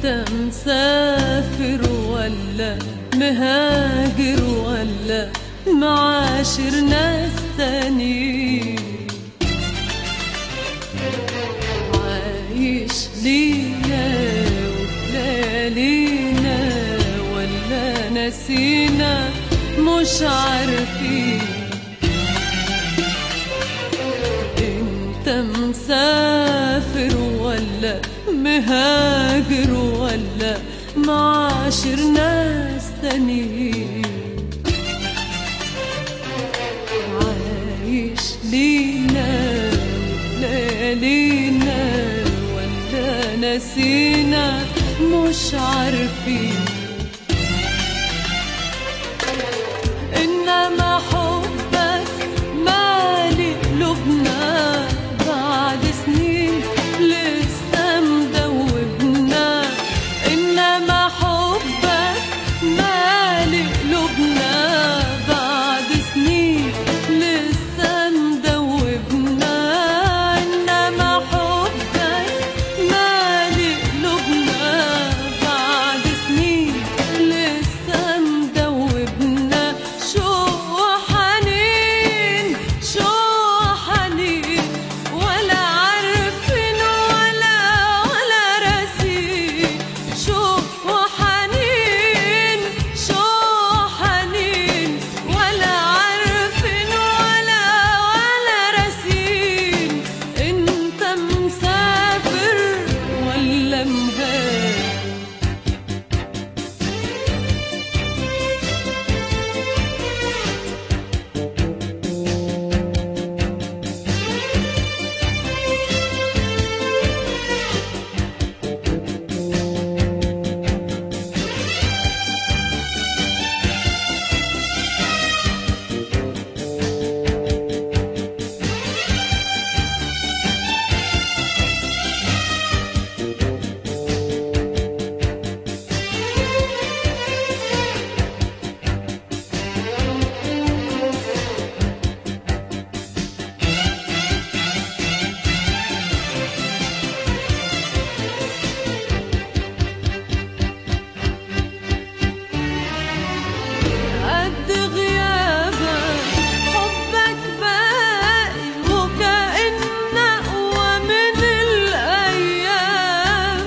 انت مسافر ولا مهاجر ولا معاشر ناس تانيين عايش لينا وفلالينا ولا نسينا مش عارفين انت مسافر ولا مهاجر ولا معاشر ناس تانيين عايش لينا ليالينا ولا نسينا مش عارفين إنما حبك مالي قلوبنا بعد سنين لسه مدوبنا إنما حبك مالي قلوبنا بعد سنين لسه مدوبنا إنما حبك مالي قلوبنا بعد سنين لسه مدوبنا شو حنين شو حنين ولا عارفين ولا ولا راسين شو حنين شو حنين ولا عارفين ولا ولا راسين انت مسافر ولا مهاجر قد غيابك حبك باقي وكأن أقوى من الأيام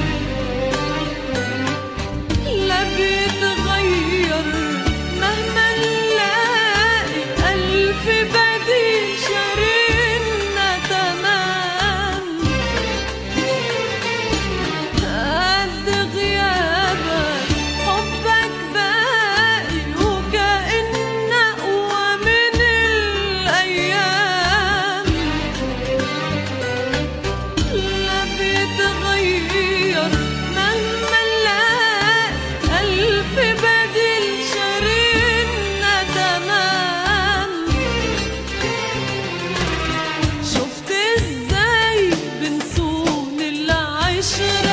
لا بيتغير مهما نلاقي ألف بديل شارينا تمام قد غيابك حبك باقي وكأن أقوى من الأيام لا بيتغير مهما نلاقي ألف بديل شارينا تمام شفت ازاي بنصون العشرة